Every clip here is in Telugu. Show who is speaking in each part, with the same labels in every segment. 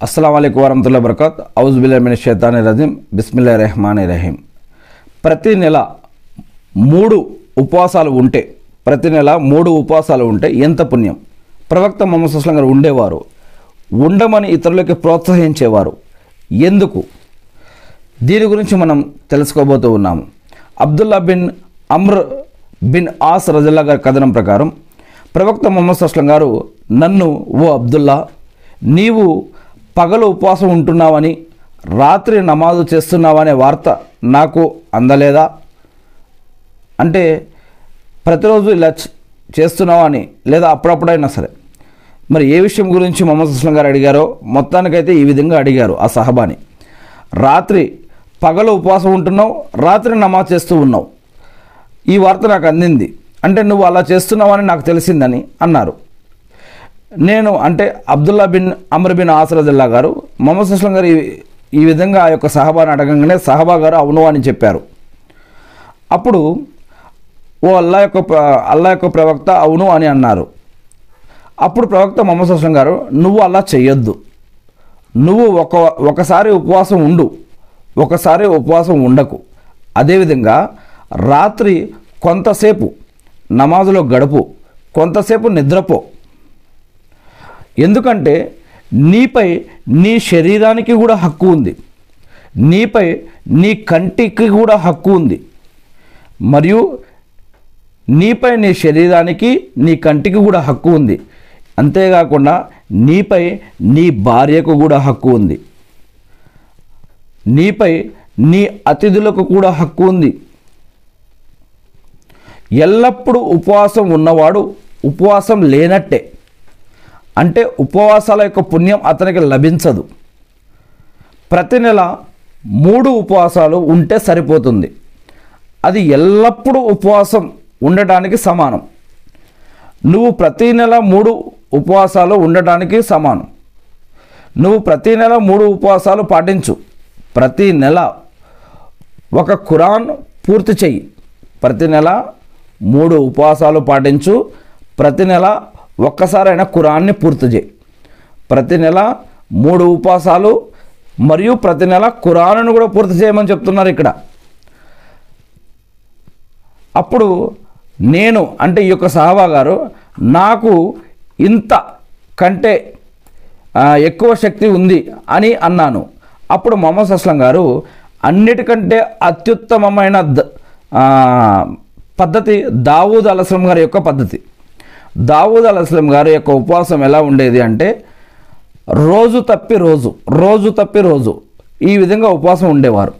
Speaker 1: అస్సలం అయికు వరహతుల్లా బరకత్ ఔజుబిల్లామిన షైతాని రజీం బిస్మిల్లా రెహమాన్ రహీం ప్రతి నెల మూడు ఉపవాసాలు ఉంటే ప్రతి నెల మూడు ఉపవాసాలు ఉంటే ఎంత పుణ్యం ప్రవక్త మొహమ్మద్ సుస్లం గారు ఉండేవారు ఉండమని ఇతరులకి ప్రోత్సహించేవారు ఎందుకు దీని గురించి మనం తెలుసుకోబోతూ ఉన్నాము Abdullah bin Amr bin Aas రజల్లా గారి కథనం ప్రకారం ప్రవక్త మొహమ్మద్ సుస్లం గారు నన్ను ఓ అబ్దుల్లా నీవు పగలు ఉపవాసం ఉంటున్నావని రాత్రి నమాజు చేస్తున్నావనే వార్త నాకు అందలేదా అంటే ప్రతిరోజు ఇలా చ- చేస్తున్నావా అని లేదా అప్పుడప్పుడైనా సరే మరి ఏ విషయం గురించి మొహమ్మద్ సుస్లం గారు అడిగారో మొత్తానికైతే ఈ విధంగా అడిగారు ఆ సహబాని రాత్రి పగలు ఉపవాసం ఉంటున్నావు రాత్రి నమాజ్ చేస్తూ ఉన్నావు ఈ వార్త నాకు అందింది అంటే నువ్వు అలా చేస్తున్నావని నాకు తెలిసిందని అన్నారు నేను అంటే అబ్దుల్లా బిన్ అమర్ బిన్ ఆసరదుల్లా గారు మొహమ్మద్ సుస్లం గారు ఈ- ఈ విధంగా ఆ యొక్క సహబాని అడగంగానే సహబా గారు అవును అని చెప్పారు అప్పుడు ఓ అల్లా యొక్క ప్ర- అల్లా యొక్క ప్రవక్త అవును అని అన్నారు అప్పుడు ప్రవక్త మొహమ్మద్ సుస్లం గారు నువ్వు అలా చెయ్యొద్దు నువ్వు ఒక ఒకసారి ఉపవాసం ఉండు ఒకసారి ఉపవాసం ఉండకు అదేవిధంగా రాత్రి కొంతసేపు నమాజులో గడుపు కొంతసేపు నిద్రపో ఎందుకంటే నీపై నీ శరీరానికి కూడా హక్కు ఉంది నీపై నీ కంటికి కూడా హక్కు ఉంది మరియు నీపై నీ శరీరానికి నీ కంటికి కూడా హక్కు ఉంది అంతేకాకుండా నీపై నీ భార్యకు కూడా హక్కు ఉంది నీపై నీ అతిథులకు కూడా హక్కు ఉంది ఎల్లప్పుడూ ఉపవాసం ఉన్నవాడు ఉపవాసం లేనట్టే అంటే ఉపవాసాల యొక్క పుణ్యం అతనికి లభించదు ప్రతి నెల మూడు ఉపవాసాలు ఉంటే సరిపోతుంది అది ఎల్లప్పుడూ ఉపవాసం ఉండటానికి సమానం నువ్వు ప్రతి నెల మూడు ఉపవాసాలు ఉండటానికి సమానం నువ్వు ప్రతి నెల మూడు ఉపవాసాలు పాటించు ప్రతి నెల ఒక ఖురాన్ పూర్తి చెయ్యి ప్రతి నెల మూడు ఉపవాసాలు పాటించు ప్రతి నెల ఒక్కసారైనా ఖురాన్ని పూర్తి చేయి ప్రతి నెల మూడు ఉపవాసాలు మరియు ప్రతి నెల ఖురాన్ను కూడా పూర్తి చేయమని చెప్తున్నారు ఇక్కడ అప్పుడు నేను అంటే ఈ యొక్క సహబా గారు నాకు ఇంత కంటే ఆ, ఎక్కువ శక్తి ఉంది అని అన్నాను అప్పుడు మొహమ్మద్ అస్లం గారు అన్నిటికంటే అత్యుత్తమమైన ద- ఆ, పద్ధతి దావూద్ అలస్లం గారి యొక్క పద్ధతి దావూద్ అలస్లం గారి యొక్క ఉపవాసం ఎలా ఉండేది అంటే రోజు తప్పి రోజు రోజు తప్పి రోజు ఈ విధంగా ఉపవాసం ఉండేవారు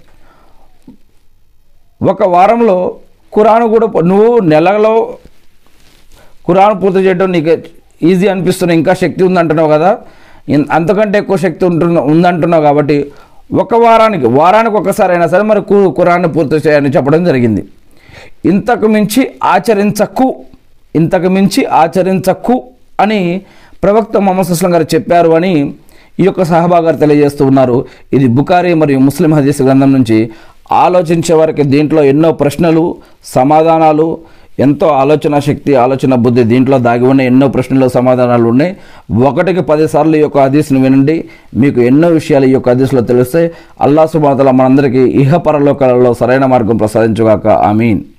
Speaker 1: ఒక వారంలో ఖురాను కూడా నువ్వు నెలలో ఖురాన్ పూర్తి చేయడం నీకు ఈజీ అనిపిస్తున్న ఇంకా శక్తి ఉందంటున్నావు కదా ఇన్- అంతకంటే ఎక్కువ శక్తి ఉంటున్న ఉందంటున్నావు కాబట్టి ఒక వారానికి వారానికి ఒకసారి అయినా సరే మరి కు- ఖురాన్ని పూర్తి చేయని చెప్పడం జరిగింది ఇంతకు మించి ఆచరించకు ఇంతకు మించి ఆచరించకు అని ప్రవక్త మొహమ్మద్ అస్లం గారు చెప్పారు అని ఈ యొక్క సహబా గారు తెలియజేస్తూ ఉన్నారు ఇది బుకారీ మరియు ముస్లిం హదీస్ గ్రంథం నుంచి ఆలోచించే వారికి దీంట్లో ఎన్నో ప్రశ్నలు సమాధానాలు ఎంతో ఆలోచన శక్తి ఆలోచన బుద్ధి దీంట్లో దాగి ఉన్న ఎన్నో ప్రశ్నలు సమాధానాలు ఉన్నాయి ఒకటికి పదిసార్లు ఈ యొక్క హదీస్ను వినండి మీకు ఎన్నో విషయాలు ఈ యొక్క హదీస్లో తెలుస్తాయి అల్లా సుబాతల మనందరికీ ఇహ పరలోకాలలో సరైన మార్గం ప్రసాదించుగాక ఆమీన్